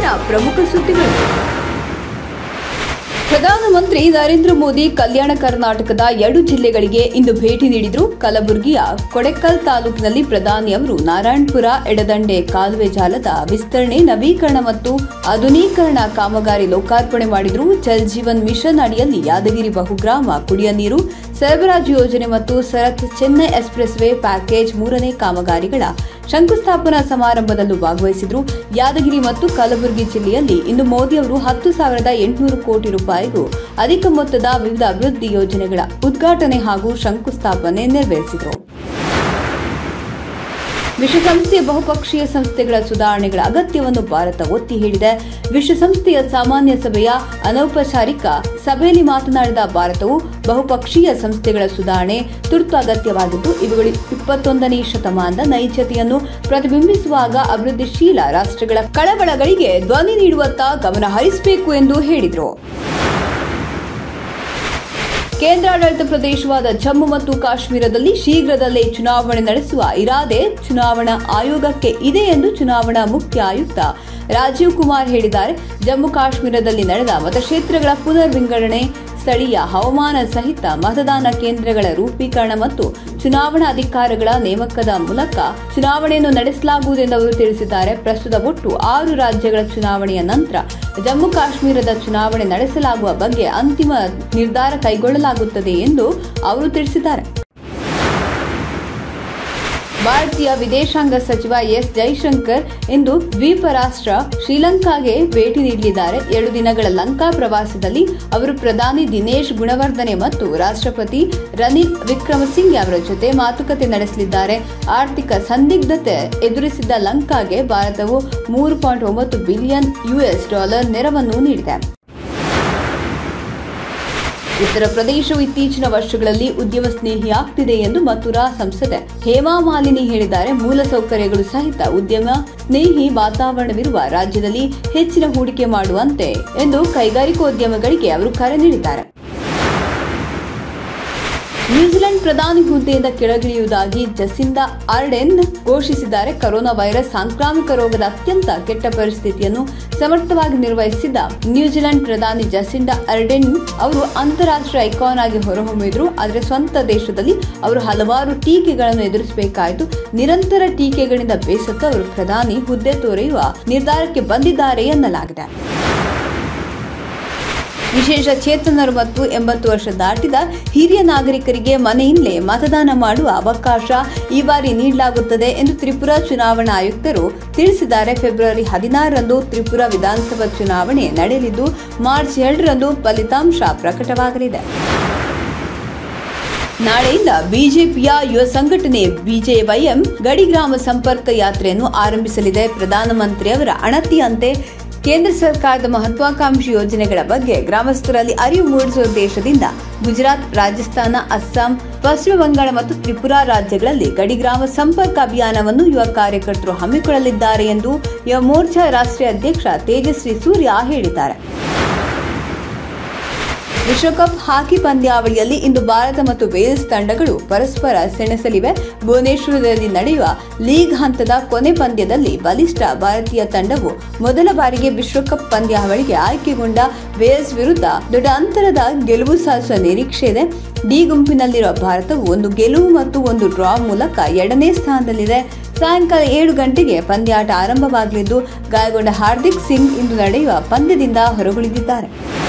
ಇವತ್ತಿನ ಪ್ರಮುಖ ಸುದ್ದಿಗಳು ಪ್ರಧಾನಮಂತ್ರಿ ನರೇಂದ್ರ ಮೋದಿ ಕಲ್ಯಾಣ ಕರ್ನಾಟಕದ ಎರಡು ಜಿಲ್ಲೆಗಳಿಗೆ ಇಂದು ಭೇಟಿ ನೀಡಿದ್ರು ಕಲಬುರಗಿಯ ಕೊಡೆಕಲ್ ತಾಲೂಕಿನಲ್ಲಿ ಪ್ರಧಾನಿ ಅವರು ನಾರಾಯಣಪುರ ಎಡದಂಡೆ ಕಾಲುವೆ ಜಾಲದ ವಿಸ್ತರಣೆ ನವೀಕರಣ ಮತ್ತು ಆಧುನೀಕರಣ ಕಾಮಗಾರಿ ಲೋಕಾರ್ಪಣೆ ಮಾಡಿದ್ರು ಜಲ್ ಜೀವನ್ ಮಿಷನ್ ಅಡಿಯಲ್ಲಿ ಯಾದಗಿರಿ ಬಹುಗ್ರಾಮ ಕುಡಿಯ ನೀರು ಸರಬರಾಜು ಯೋಜನೆ ಮತ್ತು ಸರತ್ ಚೆನ್ನೈ ಎಕ್ಸ್ಪ್ರೆಸ್ ವೇ ಪ್ಯಾಕೇಜ್ ಮೂರನೇ ಕಾಮಗಾರಿಗಳ ಶಂಕುಸ್ಥಾಪನಾ ಸಮಾರಂಭದಲ್ಲೂ ಭಾಗವಹಿಸಿದ್ರು ಯಾದಗಿರಿ ಮತ್ತು ಕಲಬುರಗಿ ಜಿಲ್ಲೆಯಲ್ಲಿ ಇಂದು ಮೋದಿ ಅವರು ಹತ್ತು ಸಾವಿರದ ಎಂಟುನೂರು ಕೋಟಿ ರೂಪಾಯಿಗೂ ಅಧಿಕ ಮೊತ್ತದ ವಿವಿಧ ಅಭಿವೃದ್ಧಿ ಯೋಜನೆಗಳ ಉದ್ಘಾಟನೆ ಹಾಗೂ ಶಂಕುಸ್ಥಾಪನೆ ನೆರವೇರಿಸಿದರು ವಿಶ್ವಸಂಸ್ಥೆಯ ಬಹುಪಕ್ಷೀಯ ಸಂಸ್ಥೆಗಳ ಸುಧಾರಣೆಗಳ ಅಗತ್ಯವನ್ನು ಭಾರತ ಒತ್ತಿ ಹೇಳಿದೆ ವಿಶ್ವಸಂಸ್ಥೆಯ ಸಾಮಾನ್ಯ ಸಭೆಯ ಅನೌಪಚಾರಿಕ ಸಭೆಯಲ್ಲಿ ಮಾತನಾಡಿದ ಭಾರತವು ಬಹುಪಕ್ಷೀಯ ಸಂಸ್ಥೆಗಳ ಸುಧಾರಣೆ ತುರ್ತು ಅಗತ್ಯವಾಗಿದ್ದು ಇವುಗಳು ಇಪ್ಪತ್ತೊಂದನೇ ಶತಮಾನದ ನೈಜತೆಯನ್ನು ಪ್ರತಿಬಿಂಬಿಸುವಾಗ ಅಭಿವೃದ್ಧಿಶೀಲ ರಾಷ್ಟ್ರಗಳ ಕಳವಳಗಳಿಗೆ ಧ್ವನಿ ನೀಡುವತ್ತ ಗಮನ ಹರಿಸಬೇಕು ಎಂದು ಹೇಳಿದರು ಕೇಂದ್ರಾಡಳಿತ ಪ್ರದೇಶವಾದ ಜಮ್ಮು ಮತ್ತು ಕಾಶ್ಮೀರದಲ್ಲಿ ಶೀಘ್ರದಲ್ಲೇ ಚುನಾವಣೆ ನಡೆಸುವ ಇರಾದೆ ಚುನಾವಣಾ ಆಯೋಗಕ್ಕೆ ಇದೆ ಎಂದು ಚುನಾವಣಾ ಮುಖ್ಯ ಆಯುಕ್ತ ರಾಜೀವ್ ಕುಮಾರ್ ಹೇಳಿದ್ದಾರೆ ಜಮ್ಮು ಕಾಶ್ಮೀರದಲ್ಲಿ ನಡೆದ ಮತಕ್ಷೇತ್ರಗಳ ಪುನರ್ ವಿಂಗಡಣೆ ಸ್ಥಳೀಯ ಹವಾಮಾನ ಸಹಿತ ಮತದಾನ ಕೇಂದ್ರಗಳ ರೂಪೀಕರಣ ಮತ್ತು ಚುನಾವಣಾ ಅಧಿಕಾರಿಗಳ ನೇಮಕದ ಮೂಲಕ ಚುನಾವಣೆಯನ್ನು ನಡೆಸಲಾಗುವುದೆಂದು ಅವರು ತಿಳಿಸಿದ್ದಾರೆ ಪ್ರಸ್ತುತ ಒಟ್ಟು ಆರು ರಾಜ್ಯಗಳ ಚುನಾವಣೆಯ ನಂತರ ಜಮ್ಮು ಕಾಶ್ಮೀರದ ಚುನಾವಣೆ ನಡೆಸಲಾಗುವ ಬಗ್ಗೆ ಅಂತಿಮ ನಿರ್ಧಾರ ಕೈಗೊಳ್ಳಲಾಗುತ್ತದೆ ಎಂದು ಅವರು ತಿಳಿಸಿದ್ದಾರೆ ಭಾರತೀಯ ವಿದೇಶಾಂಗ ಸಚಿವ ಎಸ್ ಜೈಶಂಕರ್ ಇಂದು ದ್ವೀಪ ರಾಷ್ಟ್ರ ಶ್ರೀಲಂಕಾಗೆ ಭೇಟಿ ನೀಡಲಿದ್ದಾರೆ ಎರಡು ದಿನಗಳ ಲಂಕಾ ಪ್ರವಾಸದಲ್ಲಿ ಅವರು ಪ್ರಧಾನಿ ದಿನೇಶ್ ಗುಣವರ್ಧನೆ ಮತ್ತು ರಾಷ್ಟ್ರಪತಿ ರನಿಲ್ ವಿಕ್ರಮಸಿಂಘೆ ಅವರ ಜೊತೆ ಮಾತುಕತೆ ನಡೆಸಲಿದ್ದಾರೆ ಆರ್ಥಿಕ ಸಂದಿಗ್ಧತೆ ಎದುರಿಸಿದ್ದ ಲಂಕಾಗೆ ಭಾರತವು ಮೂರು ಪಾಯಿಂಟ್ ಒಂಬತ್ತು ಬಿಲಿಯನ್ ಯುಎಸ್ ಡಾಲರ್ ನೆರವನ್ನು ನೀಡಿದೆ ಉತ್ತರ ಪ್ರದೇಶವು ಇತ್ತೀಚಿನ ವರ್ಷಗಳಲ್ಲಿ ಉದ್ಯಮ ಸ್ನೇಹಿಯಾಗ್ತಿದೆ ಎಂದು ಮಥುರಾ ಸಂಸದೆ ಹೇಮಾ ಮಾಲಿನಿ ಹೇಳಿದ್ದಾರೆ ಮೂಲಸೌಕರ್ಯಗಳು ಸಹಿತ ಉದ್ಯಮ ಸ್ನೇಹಿ ವಾತಾವರಣವಿರುವ ರಾಜ್ಯದಲ್ಲಿ ಹೆಚ್ಚಿನ ಹೂಡಿಕೆ ಮಾಡುವಂತೆ ಎಂದು ಕೈಗಾರಿಕೋದ್ಯಮಗಳಿಗೆ ಅವರು ಕರೆ ನೀಡಿದ್ದಾರೆ ನ್ಯೂಜಿಲೆಂಡ್ ಪ್ರಧಾನಿ ಹುದ್ದೆಯಿಂದ ಕೆಳಗಿಳಿಯುವುದಾಗಿ ಜಸಿಂದಾ ಆರ್ಡೆನ್ ಘೋಷಿಸಿದ್ದಾರೆ ಕೊರೋನಾ ವೈರಸ್ ಸಾಂಕ್ರಾಮಿಕ ರೋಗದ ಅತ್ಯಂತ ಕೆಟ್ಟ ಪರಿಸ್ಥಿತಿಯನ್ನು ಸಮರ್ಥವಾಗಿ ನಿರ್ವಹಿಸಿದ್ದ ನ್ಯೂಜಿಲೆಂಡ್ ಪ್ರಧಾನಿ ಜಸಿಂಡಾ ಅರ್ಡೆನ್ ಅವರು ಅಂತಾರಾಷ್ಟ್ರೀಯ ಐಕಾನ್ ಆಗಿ ಹೊರಹೊಮ್ಮಿದ್ರು ಆದರೆ ಸ್ವಂತ ದೇಶದಲ್ಲಿ ಅವರು ಹಲವಾರು ಟೀಕೆಗಳನ್ನು ಎದುರಿಸಬೇಕಾಯಿತು ನಿರಂತರ ಟೀಕೆಗಳಿಂದ ಬೇಸತ್ತು ಅವರು ಪ್ರಧಾನಿ ಹುದ್ದೆ ತೊರೆಯುವ ನಿರ್ಧಾರಕ್ಕೆ ಬಂದಿದ್ದಾರೆ ಎನ್ನಲಾಗಿದೆ ವಿಶೇಷ ಚೇತನರು ಮತ್ತು ಎಂಬತ್ತು ವರ್ಷ ದಾಟಿದ ಹಿರಿಯ ನಾಗರಿಕರಿಗೆ ಮನೆಯಿಂದಲೇ ಮತದಾನ ಮಾಡುವ ಅವಕಾಶ ಈ ಬಾರಿ ನೀಡಲಾಗುತ್ತದೆ ಎಂದು ತ್ರಿಪುರಾ ಚುನಾವಣಾ ಆಯುಕ್ತರು ತಿಳಿಸಿದ್ದಾರೆ ಫೆಬ್ರವರಿ ಹದಿನಾರರಂದು ತ್ರಿಪುರಾ ವಿಧಾನಸಭಾ ಚುನಾವಣೆ ನಡೆಯಲಿದ್ದು ಮಾರ್ಚ್ ಎರಡರಂದು ಫಲಿತಾಂಶ ಪ್ರಕಟವಾಗಲಿದೆ ನಾಳೆಯಿಂದ ಬಿಜೆಪಿಯ ಯುವ ಸಂಘಟನೆ ಬಿಜೆವೈಎಂ ಗಡಿ ಗ್ರಾಮ ಸಂಪರ್ಕ ಯಾತ್ರೆಯನ್ನು ಆರಂಭಿಸಲಿದೆ ಪ್ರಧಾನಮಂತ್ರಿಯವರ ಅಣತಿಯಂತೆ ಕೇಂದ್ರ ಸರ್ಕಾರದ ಮಹತ್ವಾಕಾಂಕ್ಷಿ ಯೋಜನೆಗಳ ಬಗ್ಗೆ ಗ್ರಾಮಸ್ಥರಲ್ಲಿ ಅರಿವು ಮೂಡಿಸುವ ಉದ್ದೇಶದಿಂದ ಗುಜರಾತ್ ರಾಜಸ್ಥಾನ ಅಸ್ಸಾಂ ಪಶ್ಚಿಮ ಬಂಗಾಳ ಮತ್ತು ತ್ರಿಪುರಾ ರಾಜ್ಯಗಳಲ್ಲಿ ಗಡಿಗ್ರಾಮ ಸಂಪರ್ಕ ಅಭಿಯಾನವನ್ನು ಯುವ ಕಾರ್ಯಕರ್ತರು ಹಮ್ಮಿಕೊಳ್ಳಲಿದ್ದಾರೆ ಎಂದು ಯುವ ಮೋರ್ಚಾ ರಾಷ್ಟ್ರೀಯ ಅಧ್ಯಕ್ಷ ತೇಜಸ್ವಿ ಸೂರ್ಯ ಹೇಳಿದ್ದಾರೆ ವಿಶ್ವಕಪ್ ಹಾಕಿ ಪಂದ್ಯಾವಳಿಯಲ್ಲಿ ಇಂದು ಭಾರತ ಮತ್ತು ವೇಲ್ಸ್ ತಂಡಗಳು ಪರಸ್ಪರ ಸೆಣಸಲಿವೆ ಭುವನೇಶ್ವರದಲ್ಲಿ ನಡೆಯುವ ಲೀಗ್ ಹಂತದ ಕೊನೆ ಪಂದ್ಯದಲ್ಲಿ ಬಲಿಷ್ಠ ಭಾರತೀಯ ತಂಡವು ಮೊದಲ ಬಾರಿಗೆ ವಿಶ್ವಕಪ್ ಪಂದ್ಯಾವಳಿಗೆ ಆಯ್ಕೆಗೊಂಡ ವೇಲ್ಸ್ ವಿರುದ್ಧ ದೊಡ್ಡ ಅಂತರದ ಗೆಲುವು ಸಾಧಿಸುವ ನಿರೀಕ್ಷೆ ಇದೆ ಡಿ ಗುಂಪಿನಲ್ಲಿರುವ ಭಾರತವು ಒಂದು ಗೆಲುವು ಮತ್ತು ಒಂದು ಡ್ರಾ ಮೂಲಕ ಎರಡನೇ ಸ್ಥಾನದಲ್ಲಿದೆ ಸಾಯಂಕಾಲ ಏಳು ಗಂಟೆಗೆ ಪಂದ್ಯಾಟ ಆರಂಭವಾಗಲಿದ್ದು ಗಾಯಗೊಂಡ ಹಾರ್ದಿಕ್ ಸಿಂಗ್ ಇಂದು ನಡೆಯುವ ಪಂದ್ಯದಿಂದ ಹೊರಗುಳಿದಿದ್ದಾರೆ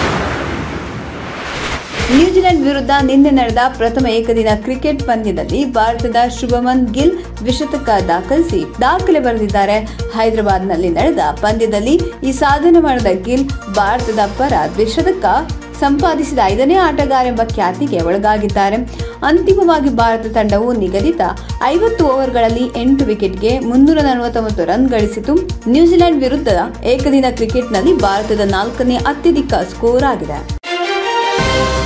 ನ್ಯೂಜಿಲೆಂಡ್ ವಿರುದ್ಧ ನಿನ್ನೆ ನಡೆದ ಪ್ರಥಮ ಏಕದಿನ ಕ್ರಿಕೆಟ್ ಪಂದ್ಯದಲ್ಲಿ ಭಾರತದ ಶುಭಮನ್ ಗಿಲ್ ದ್ವಿಶತಕ ದಾಖಲಿಸಿ ದಾಖಲೆ ಬರೆದಿದ್ದಾರೆ ಹೈದರಾಬಾದ್ನಲ್ಲಿ ನಡೆದ ಪಂದ್ಯದಲ್ಲಿ ಈ ಸಾಧನೆ ಮಾಡಿದ ಗಿಲ್ ಭಾರತದ ಪರ ದ್ವಿಶತಕ ಸಂಪಾದಿಸಿದ ಐದನೇ ಆಟಗಾರ ಎಂಬ ಖ್ಯಾತಿಗೆ ಒಳಗಾಗಿದ್ದಾರೆ ಅಂತಿಮವಾಗಿ ಭಾರತ ತಂಡವು ನಿಗದಿತ ಐವತ್ತು ಓವರ್ಗಳಲ್ಲಿ ಎಂಟು ವಿಕೆಟ್ಗೆ ಮುನ್ನೂರ ನಲವತ್ತೊಂಬತ್ತು ರನ್ ಗಳಿಸಿತು ನ್ಯೂಜಿಲೆಂಡ್ ವಿರುದ್ಧ ಏಕದಿನ ಕ್ರಿಕೆಟ್ನಲ್ಲಿ ಭಾರತದ ನಾಲ್ಕನೇ ಅತ್ಯಧಿಕ ಸ್ಕೋರ್ ಆಗಿದೆ